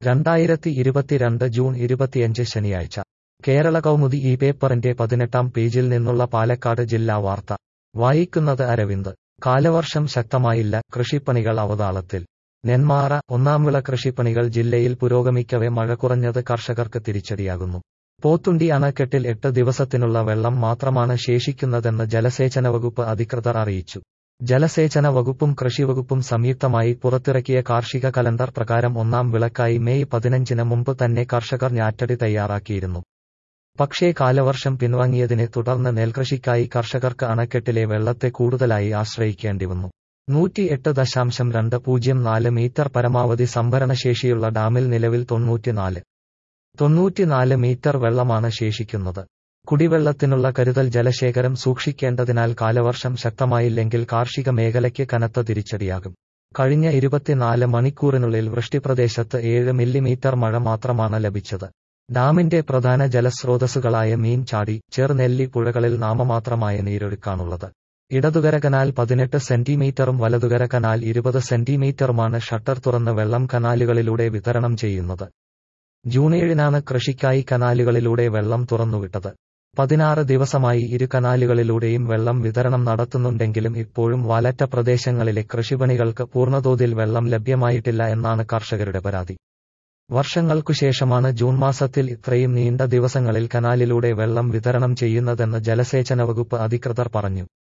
രണ്ടായിരത്തി ഇരുപത്തിരണ്ട് ജൂൺ ഇരുപത്തിയഞ്ച് ശനിയാഴ്ച കേരള കൗമുദി ഈ പേപ്പറിന്റെ പതിനെട്ടാം പേജിൽ നിന്നുള്ള പാലക്കാട് ജില്ലാ വാർത്ത വായിക്കുന്നത് അരവിന്ദ് കാലവർഷം ശക്തമായില്ല കൃഷിപ്പണികൾ അവതാളത്തിൽ നെന്മാറ ഒന്നാം വിള കൃഷിപ്പണികൾ ജില്ലയിൽ പുരോഗമിക്കവെ മഴ കുറഞ്ഞത് കർഷകർക്ക് തിരിച്ചടിയാകുന്നു പോത്തുണ്ടി അണക്കെട്ടിൽ എട്ട് ദിവസത്തിനുള്ള വെള്ളം മാത്രമാണ് ശേഷിക്കുന്നതെന്ന് ജലസേചന വകുപ്പ് അധികൃതർ അറിയിച്ചു ജലസേചന വകുപ്പും കൃഷിവകുപ്പും സംയുക്തമായി പുറത്തിറക്കിയ കാർഷിക കലണ്ടർ പ്രകാരം ഒന്നാം വിളക്കായി മെയ് പതിനഞ്ചിന് മുമ്പ് തന്നെ കർഷകർ ഞാറ്റടി തയ്യാറാക്കിയിരുന്നു പക്ഷേ കാലവർഷം പിൻവാങ്ങിയതിനെ തുടർന്ന് നെൽകൃഷിക്കായി കർഷകർക്ക് അണക്കെട്ടിലെ വെള്ളത്തെ കൂടുതലായി ആശ്രയിക്കേണ്ടി വന്നു നൂറ്റിയെട്ട് ദശാംശം രണ്ട് പൂജ്യം നാല് മീറ്റർ പരമാവധി സംഭരണശേഷിയുള്ള ഡാമിൽ നിലവിൽ തൊണ്ണൂറ്റിനാല് തൊണ്ണൂറ്റിനാല് മീറ്റർ വെള്ളമാണ് ശേഷിക്കുന്നത് കുടിവെള്ളത്തിനുള്ള കരുതൽ ജലശേഖരം സൂക്ഷിക്കേണ്ടതിനാൽ കാലവർഷം ശക്തമായില്ലെങ്കിൽ കാർഷിക മേഖലയ്ക്ക് കനത്ത തിരിച്ചടിയാകും കഴിഞ്ഞ ഇരുപത്തിനാല് മണിക്കൂറിനുള്ളിൽ വൃഷ്ടിപ്രദേശത്ത് ഏഴ് മില്ലിമീറ്റർ മഴ മാത്രമാണ് ലഭിച്ചത് ഡാമിന്റെ പ്രധാന ജലസ്രോതസ്സുകളായ മീൻ ചാടി ചെറുനെല്ലി പുഴകളിൽ നാമമാത്രമായ നീരൊഴുക്കാണുള്ളത് ഇടതുകര കനാൽ പതിനെട്ട് സെന്റിമീറ്ററും വലതുകര കനാൽ ഇരുപത് സെന്റിമീറ്ററുമാണ് ഷട്ടർ തുറന്ന് വെള്ളം കനാലുകളിലൂടെ വിതരണം ചെയ്യുന്നത് ജൂൺ ഏഴിനാണ് കൃഷിക്കായി കനാലുകളിലൂടെ വെള്ളം തുറന്നുവിട്ടത് പതിനാറ് ദിവസമായി ഇരു കനാലുകളിലൂടെയും വെള്ളം വിതരണം നടത്തുന്നുണ്ടെങ്കിലും ഇപ്പോഴും വാലറ്റ പ്രദേശങ്ങളിലെ കൃഷിപണികൾക്ക് പൂർണ്ണതോതിൽ വെള്ളം ലഭ്യമായിട്ടില്ല എന്നാണ് കർഷകരുടെ പരാതി വർഷങ്ങൾക്കുശേഷമാണ് ജൂൺ മാസത്തിൽ ഇത്രയും നീണ്ട ദിവസങ്ങളിൽ കനാലിലൂടെ വെള്ളം വിതരണം ചെയ്യുന്നതെന്ന് ജലസേചന വകുപ്പ് അധികൃതർ പറഞ്ഞു